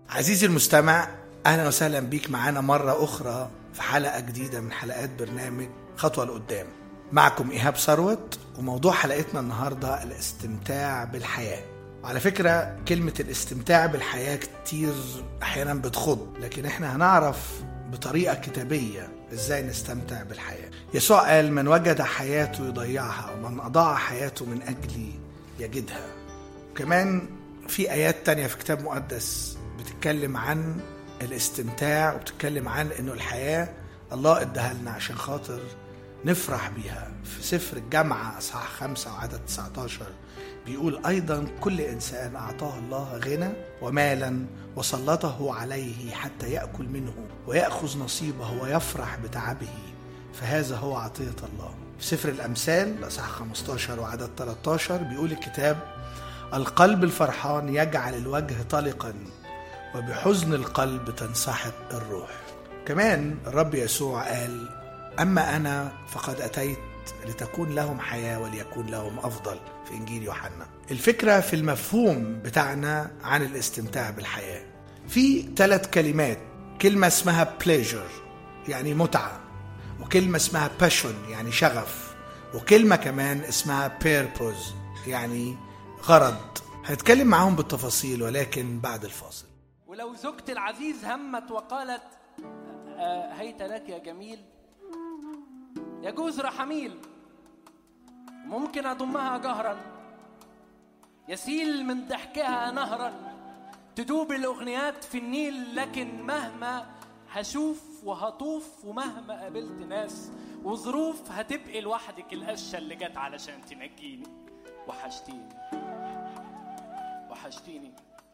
عزيزي المستمع اهلا وسهلا بيك معانا مره اخرى في حلقه جديده من حلقات برنامج خطوه لقدام معكم ايهاب ثروت وموضوع حلقتنا النهارده الاستمتاع بالحياه وعلى فكره كلمه الاستمتاع بالحياه كتير احيانا بتخض لكن احنا هنعرف بطريقه كتابيه ازاي نستمتع بالحياه يسوع قال من وجد حياته يضيعها ومن اضاع حياته من اجلي يجدها كمان في آيات تانية في كتاب مقدس بتتكلم عن الاستمتاع وبتتكلم عن انه الحياة الله اداها لنا عشان خاطر نفرح بيها في سفر الجامعة اصحاح خمسة وعدد 19 بيقول ايضا كل انسان اعطاه الله غنى ومالا وسلطه عليه حتى ياكل منه وياخذ نصيبه ويفرح بتعبه فهذا هو عطيه الله في سفر الامثال اصحاح 15 وعدد 13 بيقول الكتاب القلب الفرحان يجعل الوجه طلقا وبحزن القلب تنسحق الروح كمان الرب يسوع قال أما أنا فقد أتيت لتكون لهم حياة وليكون لهم أفضل في إنجيل يوحنا الفكرة في المفهوم بتاعنا عن الاستمتاع بالحياة في ثلاث كلمات كلمة اسمها pleasure يعني متعة وكلمة اسمها passion يعني شغف وكلمة كمان اسمها purpose يعني غرض هنتكلم معاهم بالتفاصيل ولكن بعد الفاصل ولو زوجتي العزيز همت وقالت آه، هيت لك يا جميل يجوز رحميل ممكن أضمها جهرا يسيل من ضحكها نهرا تدوب الأغنيات في النيل لكن مهما هشوف وهطوف ومهما قابلت ناس وظروف هتبقي لوحدك القشة اللي جت علشان تنجيني وحشتيني وحشتيني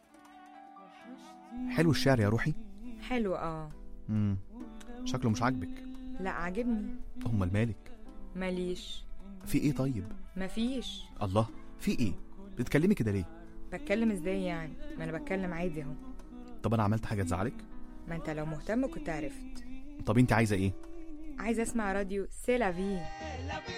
حلو الشعر يا روحي حلو اه امم شكله مش عاجبك لا عاجبني امال مالك ماليش في ايه طيب مفيش الله في ايه بتتكلمي كده ليه بتكلم ازاي يعني ما انا بتكلم عادي اهو طب انا عملت حاجه تزعلك ما انت لو مهتم كنت عرفت طب انت عايزه ايه عايزه اسمع راديو سيلافي